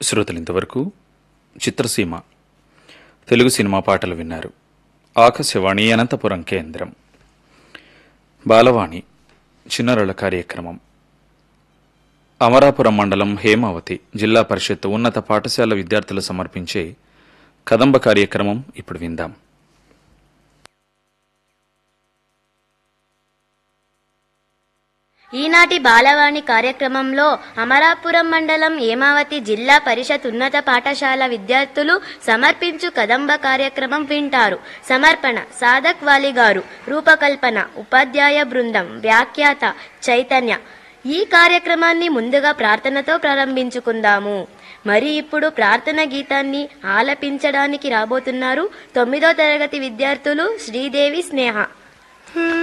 శ్రోతలు ఇంతవరకు చిత్రసీమ తెలుగు సినిమా పాటలు విన్నారు ఆకాశవాణి అనంతపురం కేంద్రం బాలవాణి చిన్నరుల కార్యక్రమం అమరాపురం మండలం హేమావతి జిల్లా పరిషత్ ఉన్నత పాఠశాల విద్యార్థులు సమర్పించే కదంబ కార్యక్రమం ఇప్పుడు విందాం ఈనాటి బాలవాణి కార్యక్రమంలో అమరాపురం మండలం ఏమావతి జిల్లా పరిషత్ ఉన్నత పాఠశాల విద్యార్థులు సమర్పించు కదంబ కార్యక్రమం వింటారు సమర్పణ సాధక్ వాలి గారు రూపకల్పన ఉపాధ్యాయ బృందం వ్యాఖ్యాత చైతన్య ఈ కార్యక్రమాన్ని ముందుగా ప్రార్థనతో ప్రారంభించుకుందాము మరి ఇప్పుడు ప్రార్థన గీతాన్ని ఆలపించడానికి రాబోతున్నారు తొమ్మిదో తరగతి విద్యార్థులు శ్రీదేవి స్నేహ